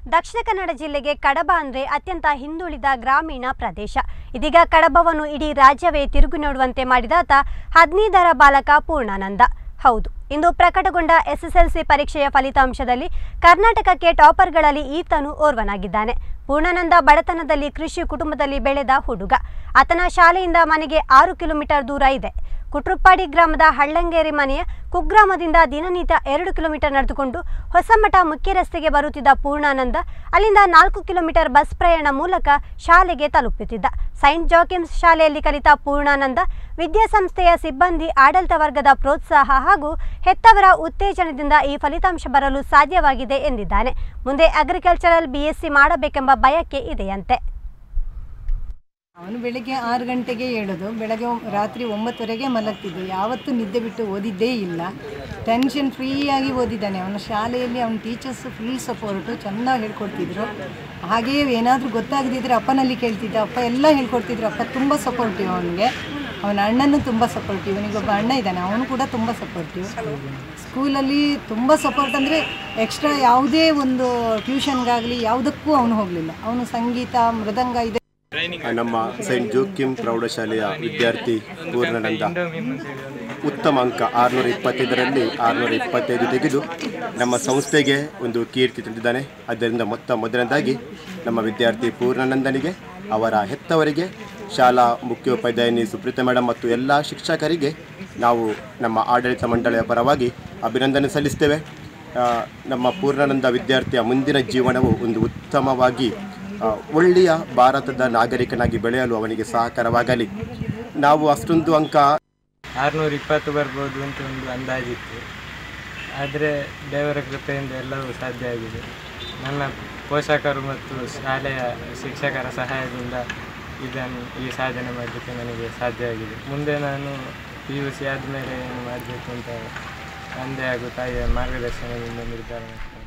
ದಕ್ಷಿಣ ಕನ್ನಡ ಜಿಲ್ಲೆಗೆ ಕಡಬ ಅಂದರೆ ಅತ್ಯಂತ ಹಿಂದುಳಿದ ಗ್ರಾಮೀಣ ಪ್ರದೇಶ ಇದೀಗ ಕಡಬವನ್ನು ಇಡೀ ರಾಜ್ಯವೇ ತಿರುಗಿ ನೋಡುವಂತೆ ಮಾಡಿದಾತ ಹದಿನೈದರ ಬಾಲಕ ಪೂರ್ಣಾನಂದ ಹೌದು ಇಂದು ಪ್ರಕಟಗೊಂಡ ಎಸ್ಎಸ್ಎಲ್ಸಿ ಪರೀಕ್ಷೆಯ ಫಲಿತಾಂಶದಲ್ಲಿ ಕರ್ನಾಟಕಕ್ಕೆ ಟಾಪರ್ಗಳಲ್ಲಿ ಈತನು ಓರ್ವನಾಗಿದ್ದಾನೆ ಪೂರ್ಣಾನಂದ ಬಡತನದಲ್ಲಿ ಕೃಷಿ ಕುಟುಂಬದಲ್ಲಿ ಬೆಳೆದ ಹುಡುಗ ಆತನ ಶಾಲೆಯಿಂದ ಮನೆಗೆ ಆರು ಕಿಲೋಮೀಟರ್ ದೂರ ಇದೆ ಕುಟ್ರುಪ್ಪಾಡಿ ಗ್ರಾಮದ ಹಳ್ಳಂಗೇರಿ ಮನೆಯ ಕುಗ್ರಾಮದಿಂದ ದಿನನಿತ್ಯ ಎರಡು ಕಿಲೋಮೀಟರ್ ನಡೆದುಕೊಂಡು ಹೊಸಮಠ ಮುಖ್ಯ ರಸ್ತೆಗೆ ಬರುತ್ತಿದ್ದ ಪೂರ್ಣಾನಂದ ಅಲ್ಲಿಂದ ನಾಲ್ಕು ಕಿಲೋಮೀಟರ್ ಬಸ್ ಪ್ರಯಾಣ ಮೂಲಕ ಶಾಲೆಗೆ ತಲುಪುತ್ತಿದ್ದ ಸೈಂಟ್ ಜಾಕಿಮ್ಸ್ ಶಾಲೆಯಲ್ಲಿ ಕಲಿತ ಪೂರ್ಣಾನಂದ ವಿದ್ಯಾಸಂಸ್ಥೆಯ ಸಿಬ್ಬಂದಿ ಆಡಳಿತ ವರ್ಗದ ಪ್ರೋತ್ಸಾಹ ಹಾಗೂ ಹೆತ್ತವರ ಉತ್ತೇಜನದಿಂದ ಈ ಫಲಿತಾಂಶ ಬರಲು ಸಾಧ್ಯವಾಗಿದೆ ಎಂದಿದ್ದಾನೆ ಮುಂದೆ ಅಗ್ರಿಕಲ್ಚರಲ್ ಬಿಎಸ್ಸಿ ಮಾಡಬೇಕೆಂಬ ಬಯಕೆ ಇದೆಯಂತೆ ಅವನು ಬೆಳಿಗ್ಗೆ ಆರು ಗಂಟೆಗೆ ಏಳೋದು ಬೆಳಗ್ಗೆ ಒಂ- ರಾತ್ರಿ ಒಂಬತ್ತುವರೆಗೆ ಮಲಗ್ತಿದ್ದ ಯಾವತ್ತೂ ನಿದ್ದೆ ಬಿಟ್ಟು ಓದಿದ್ದೇ ಇಲ್ಲ ಟೆನ್ಷನ್ ಫ್ರೀಯಾಗಿ ಓದಿದ್ದಾನೆ ಅವನ ಶಾಲೆಯಲ್ಲಿ ಅವನ ಟೀಚರ್ಸ್ ಫುಲ್ ಸಪೋರ್ಟು ಚೆನ್ನಾಗಿ ಹೇಳ್ಕೊಡ್ತಿದ್ರು ಹಾಗೆಯೇ ಏನಾದರೂ ಗೊತ್ತಾಗದಿದ್ದರೆ ಅಪ್ಪನಲ್ಲಿ ಕೇಳ್ತಿದ್ದ ಅಪ್ಪ ಎಲ್ಲ ಹೇಳ್ಕೊಡ್ತಿದ್ರು ಅಪ್ಪ ತುಂಬ ಸಪೋರ್ಟಿವ್ ಅವನಿಗೆ ಅವನ ಅಣ್ಣನೂ ತುಂಬ ಸಪೋರ್ಟಿವ್ ಇವನಿಗೊಬ್ಬ ಅಣ್ಣ ಇದ್ದಾನೆ ಅವನು ಕೂಡ ತುಂಬ ಸಪೋರ್ಟಿವ್ ಸ್ಕೂಲಲ್ಲಿ ತುಂಬ ಸಪೋರ್ಟ್ ಅಂದರೆ ಎಕ್ಸ್ಟ್ರಾ ಯಾವುದೇ ಒಂದು ಟ್ಯೂಷನ್ಗಾಗಲಿ ಯಾವುದಕ್ಕೂ ಅವನು ಹೋಗಲಿಲ್ಲ ಅವನು ಸಂಗೀತ ಮೃದಂಗ ಇದೆ ನಮ್ಮ ಸೈಂಟ್ ಜೋಕಿಮ್ ಪ್ರೌಢಶಾಲೆಯ ವಿದ್ಯಾರ್ಥಿ ಪೂರ್ಣಾನಂದ ಉತ್ತಮ ಅಂಕ ಆರುನೂರ ಇಪ್ಪತ್ತೈದರಲ್ಲಿ ಆರುನೂರ ಇಪ್ಪತ್ತೈದು ತೆಗೆದು ನಮ್ಮ ಸಂಸ್ಥೆಗೆ ಒಂದು ಕೀರ್ತಿ ತಂದಿದ್ದಾನೆ ಆದ್ದರಿಂದ ಮೊತ್ತ ಮೊದಲನೇದಾಗಿ ನಮ್ಮ ವಿದ್ಯಾರ್ಥಿ ಪೂರ್ಣಾನಂದನಿಗೆ ಅವರ ಹೆತ್ತವರಿಗೆ ಶಾಲಾ ಮುಖ್ಯೋಪಾಧ್ಯಾಯಿನಿ ಸುಪ್ರೀತಾ ಮೇಡಮ್ ಮತ್ತು ಎಲ್ಲ ಶಿಕ್ಷಕರಿಗೆ ನಾವು ನಮ್ಮ ಆಡಳಿತ ಮಂಡಳಿಯ ಪರವಾಗಿ ಅಭಿನಂದನೆ ಸಲ್ಲಿಸ್ತೇವೆ ಆ, ನಮ್ಮ ಪೂರ್ಣಾನಂದ ವಿದ್ಯಾರ್ಥಿಯ ಮುಂದಿನ ಜೀವನವು ಒಂದು ಉತ್ತಮವಾಗಿ ಆ, ಒಳ್ಳೆಯ ಭಾರತದ ನಾಗರಿಕನಾಗಿ ಬೆಳೆಯಲು ಅವನಿಗೆ ಸಹಕಾರವಾಗಲಿ ನಾವು ಅಷ್ಟೊಂದು ಅಂಕ ಆರುನೂರ ಇಪ್ಪತ್ತು ಬರ್ಬೋದು ಅಂತ ಒಂದು ಅಂದಾಜಿತ್ತು ಆದರೆ ದೇವರ ಕೃಪೆಯಿಂದ ಎಲ್ಲವೂ ಸಾಧ್ಯ ಆಗಿದೆ ನನ್ನ ಪೋಷಕರು ಮತ್ತು ಶಾಲೆಯ ಶಿಕ್ಷಕರ ಸಹಾಯದಿಂದ ಇದನ್ನು ಈ ಸಾಧನೆ ಮಾಡಲಿಕ್ಕೆ ನನಗೆ ಸಾಧ್ಯ ಆಗಿದೆ ಮುಂದೆ ನಾನು ಪಿ ಯು ಸಿ ಆದಮೇಲೆ ಏನು ಮಾಡಬೇಕು ಅಂತ ತಂದೆ ಹಾಗೂ ತಾಯಿಯ ಮಾರ್ಗದರ್ಶನದಿಂದ ನಿರ್ಧಾರ ಮಾಡ್ತೇನೆ